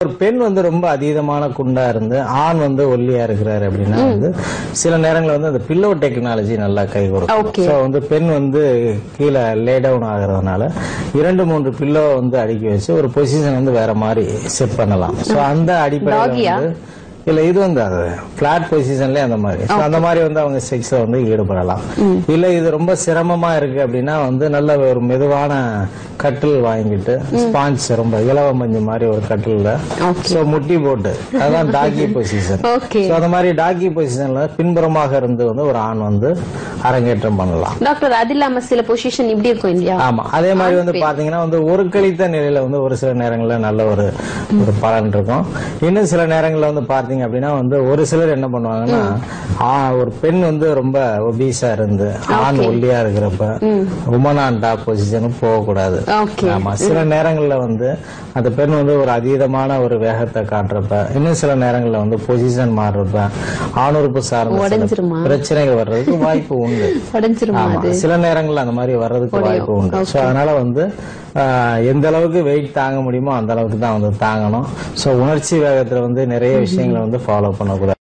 ஒரு பெண் வந்து ரொம்ப அதீதமான குண்டா இருந்து ஆண் வந்து ஒல்லியா இருக்கிறாரு அப்படின்னா வந்து சில நேரங்கள்ல வந்து அந்த பில்லோ டெக்னாலஜி நல்லா கை கொடுக்கும் Okay. ஸோ வந்து பெண் வந்து கீழே லே டவுன் ஆகுறதுனால இரண்டு மூன்று பில்லோ வந்து அடுக்கி வச்சு ஒரு பொசிஷன் வந்து வேற மாதிரி செட் பண்ணலாம் ஸோ அந்த அடிப்படையில் Doggy-யா? வந்து இல்ல இது வந்து அது பிளாட் பொசிஷன்லயே அந்த மாதிரி So, அந்த மாதிரி வந்து அவங்க செக்ஸ்ல வந்து ஈடுபடலாம் இல்ல இது ரொம்ப சிரமமா இருக்கு அப்படின்னா வந்து நல்ல ஒரு மெதுவான கட்டில் வாங்கிட்டு ஸ்பாஞ்ச் ரொம்ப இலவ மஞ்சு மாதிரி ஒரு கட்டில்ல Okay. சோ முட்டி போட்டு அதான் டாகி பொசிஷன் Okay. சோ அந்த மாதிரி டாகி பொசிஷன்ல பின்புறமாக இருந்து வந்து ஒரு ஆண் வந்து அரங்கேற்றம் பண்ணலாம் டாக்டர் அது இல்லாம சில பொசிஷன் இப்படி இருக்கும் இல்லையா ஆமா அதே மாதிரி வந்து பாத்தீங்கன்னா வந்து ஒரு கழித்த நிலையில வந்து ஒரு சில நேரங்கள்ல நல்ல ஒரு ஒரு பலன் இருக்கும் இன்னும் சில நேரங்கள்ல வந்து பாத்தீங்க அப்படின்னா வந்து ஒரு சிலர் என்ன பண்ணுவாங்கன்னா ஆ, ஒரு பெண் வந்து ரொம்ப ஒபீஸா இருந்து ஆண் ஒல்லியா இருக்கிறப்ப உமன் ஆன் டாப் பொசிஷனுக்கு போகக்கூடாது Okay. ஆமா சில நேரங்கள்ல வந்து அந்த பெண் வந்து ஒரு அதீதமான ஒரு வேகத்தை காட்டுறப்ப இன்னும் சில நேரங்கள்ல வந்து பொசிஷன் மாறுறப்ப ஆணுறுப்பு சார்ந்த சில உடைஞ்சிருமா? பிரச்சனைகள் வர்றதுக்கு வாய்ப்பு உண்டு உடஞ்சிருமா ஆமா அது சில நேரங்கள்ல அந்த மாதிரி வர்றதுக்கு வாய்ப்பு உண்டு சோ அதனால வந்து ஆஹ், எந்த அளவுக்கு வெயிட் தாங்க முடியுமோ அந்த அளவுக்கு தான் வந்து தாங்கணும் சோ உணர்ச்சி வேகத்துல வந்து நிறைய விஷயங்களை வந்து ஃபாலோ பண்ணக்கூடாது